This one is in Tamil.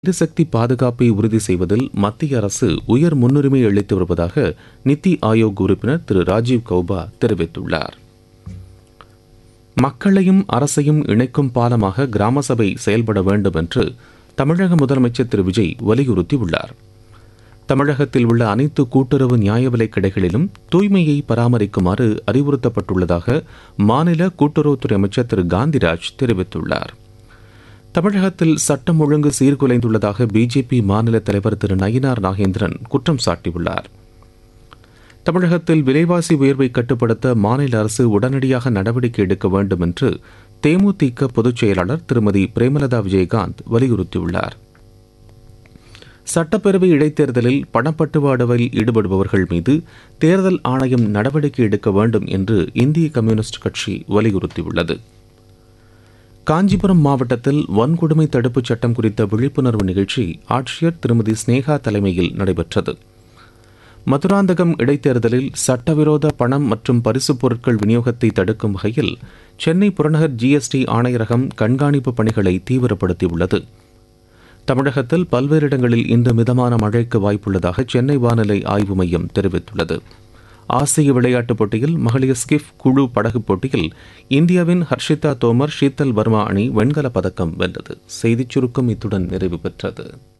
எரிசக்தி பாதுகாப்பை உறுதி செய்வதில் மத்திய அரசு உயர் முன்னுரிமை அளித்து வருவதாக நித்தி ஆயோக் உறுப்பினர் திரு ராஜீவ் கௌபா தெரிவித்துள்ளார் மக்களையும் அரசையும் இணைக்கும் பாலமாக கிராம சபை செயல்பட வேண்டும் என்று தமிழக முதலமைச்சர் திரு விஜய் வலியுறுத்தியுள்ளார் தமிழகத்தில் உள்ள அனைத்து கூட்டுறவு நியாய விலைக் கடைகளிலும் தூய்மையை பராமரிக்குமாறு அறிவுறுத்தப்பட்டுள்ளதாக மாநில கூட்டுறவுத்துறை அமைச்சர் திரு காந்திராஜ் தெரிவித்துள்ளார் தமிழகத்தில் சட்டம் ஒழுங்கு சீர்குலைந்துள்ளதாக பிஜேபி மாநில தலைவர் திரு நயினார் நாகேந்திரன் குற்றம் சாட்டியுள்ளார் தமிழகத்தில் விலைவாசி உயர்வை கட்டுப்படுத்த மாநில அரசு உடனடியாக நடவடிக்கை எடுக்க வேண்டும் என்று தேமுதிக பொதுச் செயலாளர் திருமதி பிரேமலதா விஜயகாந்த் வலியுறுத்தியுள்ளார் சட்டப்பேரவை இடைத்தேர்தலில் பணப்பட்டுவாடுவில் ஈடுபடுபவர்கள் மீது தேர்தல் ஆணையம் நடவடிக்கை எடுக்க வேண்டும் என்று இந்திய கம்யூனிஸ்ட் கட்சி வலியுறுத்தியுள்ளது காஞ்சிபுரம் மாவட்டத்தில் வன்கொடுமை தடுப்புச் சட்டம் குறித்த விழிப்புணர்வு நிகழ்ச்சி ஆட்சியர் திருமதி ஸ்னேகா தலைமையில் நடைபெற்றது மதுராந்தகம் இடைத்தேர்தலில் சட்டவிரோத பணம் மற்றும் பரிசுப் பொருட்கள் விநியோகத்தை தடுக்கும் வகையில் சென்னை புறநகர் ஜிஎஸ்டி ஆணையரகம் கண்காணிப்பு பணிகளை தீவிரப்படுத்தியுள்ளது தமிழகத்தில் பல்வேறு இடங்களில் இன்று மிதமான மழைக்கு வாய்ப்புள்ளதாக சென்னை வானிலை ஆய்வு மையம் தெரிவித்துள்ளது ஆசிய விளையாட்டுப் போட்டியில் மகளிர் ஸ்கிஃப் குழு படகு போட்டியில் இந்தியாவின் ஹர்ஷிதா தோமர் ஷீத்தல் வர்மா அணி வெண்கலப் பதக்கம் வென்றது செய்திச் சுருக்கம் இத்துடன் நிறைவு பெற்றது